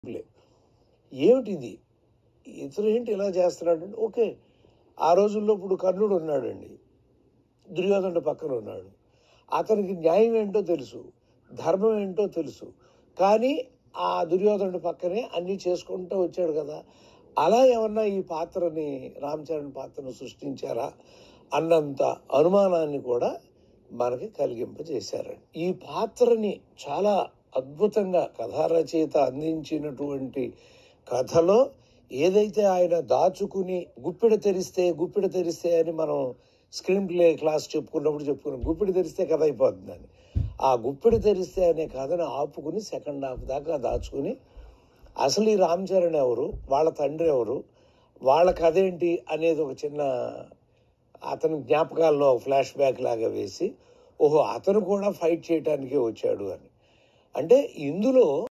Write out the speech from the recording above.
play ఏమిటిది ఇతను ఏంటి ఇలా చేస్తున్నాడు అంటే ఓకే ఆ రోజుల్లో ఇప్పుడు కర్ణుడు ఉన్నాడండి దుర్యోధనుడు పక్కన ఉన్నాడు అతనికి న్యాయం ఏంటో తెలుసు ధర్మం ఏంటో తెలుసు కానీ ఆ దుర్యోధనుడి పక్కనే అన్నీ చేసుకుంటూ వచ్చాడు కదా అలా ఏమన్నా ఈ పాత్రని రామ్ చరణ్ పాత్రను సృష్టించారా అన్నంత అనుమానాన్ని కూడా మనకి కలిగింపజేశారండి ఈ పాత్రని చాలా అద్భుతంగా కథారచయిత అందించినటువంటి కథలో ఏదైతే ఆయన దాచుకుని గుప్పిడ తెరిస్తే గుప్పిడ తెరిస్తే అని మనం స్క్రీన్ ప్లే క్లాస్ చెప్పుకున్నప్పుడు చెప్పుకున్నాం గుప్పిడి తెరిస్తే కథ అయిపోతుందని ఆ గుప్పిడి తెరిస్తే అనే కథను ఆపుకుని సెకండ్ హాఫ్ దాకా దాచుకుని అసలు ఈ రామ్ చరణ్ ఎవరు వాళ్ళ తండ్రి ఎవరు వాళ్ళ కథ ఏంటి అనేది ఒక చిన్న అతని జ్ఞాపకాల్లో ఫ్లాష్ బ్యాక్ లాగా వేసి ఓహో అతను కూడా ఫైట్ చేయటానికే వచ్చాడు అని అంటే ఇందులో